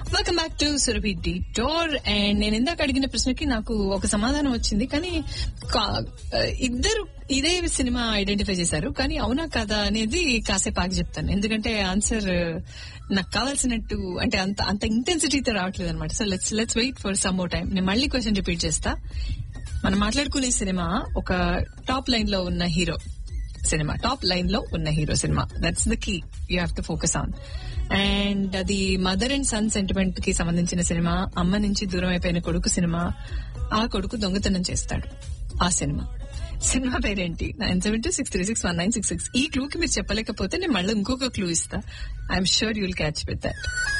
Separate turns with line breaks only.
welcome back to Surabhi డోర్ and నేను ఇందాక అడిగిన ప్రశ్నకి నాకు ఒక సమాధానం వచ్చింది కానీ కా- ఇద్దరు ఇదే సినిమా ఐడెంటిఫై చేశారు కానీ అవునా కదా అనేది కాసేపు ఆగి చెప్తాను ఎందుకంటే ఆన్సర్ నాకు కావాల్సినట్టు అంటే అంత అంత ఇంటెన్సిటీతో రావట్లేదు అనమాట so let's let's wait for some more time నేను మళ్ళీ క్వశ్చన్ రిపీట్ చేస్తా మనం మాట్లాడుకునే సినిమా ఒక టాప్ లైన్ లో ఉన్న హీరో సినిమా టాప్ లైన్ లో ఉన్న hero cinema that's the key you have to focus on and అది మదర్ అండ్ సన్ సెంటిమెంట్ కి సంబంధించిన సినిమా అమ్మ నుంచి దూరం అయిపోయిన కొడుకు సినిమా ఆ కొడుకు దొంగతనం చేస్తాడు ఆ సినిమా సినిమా పేరేంటి nine seven two six three six one nine six six ఈ క్లూ కి మీరు చెప్పలేకపోతే నేను మళ్ళీ ఇంకొక క్లూ ఇస్తా I'm sure you'll catch with that